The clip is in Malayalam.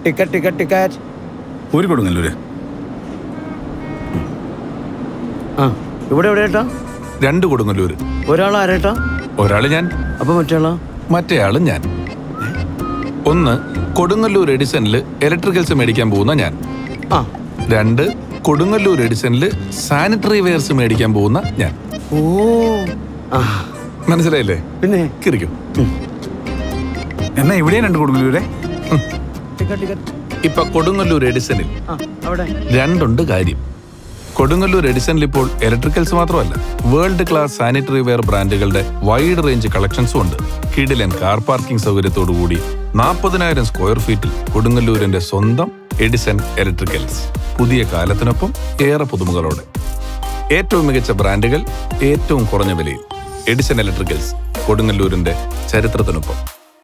ടിക്കറ്റ് ടിക്കറ്റ് ടിക്കറ്റ് ഒരു കൊടുങ്ങല്ലൂര് ആ ഇവിടെ എവിടെ ഏട്ടാ രണ്ട് കൊടുങ്ങല്ലൂര് ഒരാൾ ആരേട്ടാ ഒരാള് ഞാൻ അപ്പൊ മറ്റേയാളാ മറ്റേയാള് ഞാൻ ഒന്ന് കൊടുങ്ങല്ലൂർ എഡിസണിൽ ഇലക്ട്രിക്കൽസ് മേടിക്കാൻ പോകുന്ന ഞാൻ ആ രണ്ട് കൊടുങ്ങല്ലൂർ എഡിസണിൽ സാനിറ്ററി വെയർസ് മേടിക്കാൻ പോകുന്ന ഞാൻ ഓ ആ മനസ്സിലായില്ലേ പിന്നെ കിറിക്കും എന്നാ ഇവിടെയും രണ്ട് കൊടുങ്ങല്ലൂരെ ടിക്കറ്റ് ടിക്കറ്റ് ഇപ്പൊ കൊടുങ്ങല്ലൂർ എഡിസണിൽ ആ അവിടെ രണ്ടുണ്ട് കാര്യം കൊടുങ്ങല്ലൂർ എഡിസണിൽ ഇപ്പോൾ ഇലക്ട്രിക്കൽസ് മാത്രമല്ല വേൾഡ് ക്ലാസ് സാനിറ്ററി വെയർ ബ്രാൻഡുകളുടെ വൈഡ് റേഞ്ച് കളക്ഷൻസും ഉണ്ട് കിടിലൻ കാർ പാർക്കിംഗ് സൗകര്യത്തോടു കൂടി നാൽപ്പതിനായിരം സ്ക്വയർ ഫീറ്റിൽ കൊടുങ്ങല്ലൂരിന്റെ സ്വന്തം എഡിസൺ ഇലക്ട്രിക്കൽസ് പുതിയ കാലത്തിനൊപ്പം ഏറെ പുതുമകളോടെ ഏറ്റവും മികച്ച ബ്രാൻഡുകൾ ഏറ്റവും കുറഞ്ഞ വിലയിൽ എഡിസൺ ഇലക്ട്രിക്കൽസ് കൊടുങ്ങല്ലൂരിന്റെ ചരിത്രത്തിനൊപ്പം